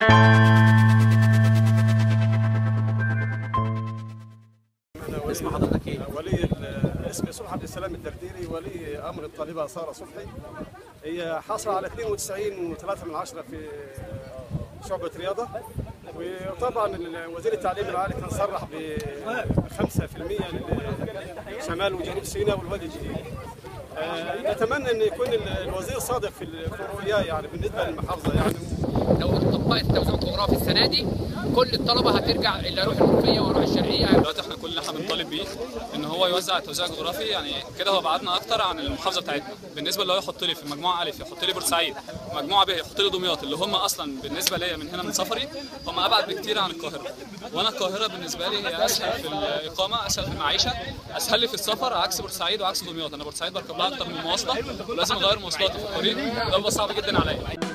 اسم حضرتك ايه؟ ولي ال- اسمي صبحي عبد السلام الدرديري ولي امر الطالبه ساره صبحي هي حاصله على 92.3 من عشرة في شعبة رياضة وطبعا ال- وزير التعليم العالي كان صرح ب 5% لشمال وجنوب سيناء والوادي الجديد. آه، نتمنى ان يكون ال- الوزير صادق في ال- في الرؤيه يعني بالنسبه للمحافظه يعني لو طبقت التوزيع الجغرافي السنه دي كل الطلبه هترجع اللي هيروح المنوفيه ويروح الشرقيه دلوقتي احنا كل اللي احنا بنطالب بيه ان هو يوزع التوزيع الجغرافي يعني كده هو بعدنا اكتر عن المحافظه بتاعتنا بالنسبه اللي هو يحط لي في مجموعه الف يحط لي بورسعيد مجموعه ب يحط لي دمياط اللي هم اصلا بالنسبه ليا من هنا من سفري هم ابعد بكتير عن القاهره وانا القاهره بالنسبه لي هي اسهل في الاقامه اسهل في المعيشه اسهل لي في السفر عكس بورسعيد وعكس دمياط انا بورسعيد بركب لها اكتر من مواصله ولازم اغير مواصلاتي في الطريق وده بيبقى صعب جدا عليا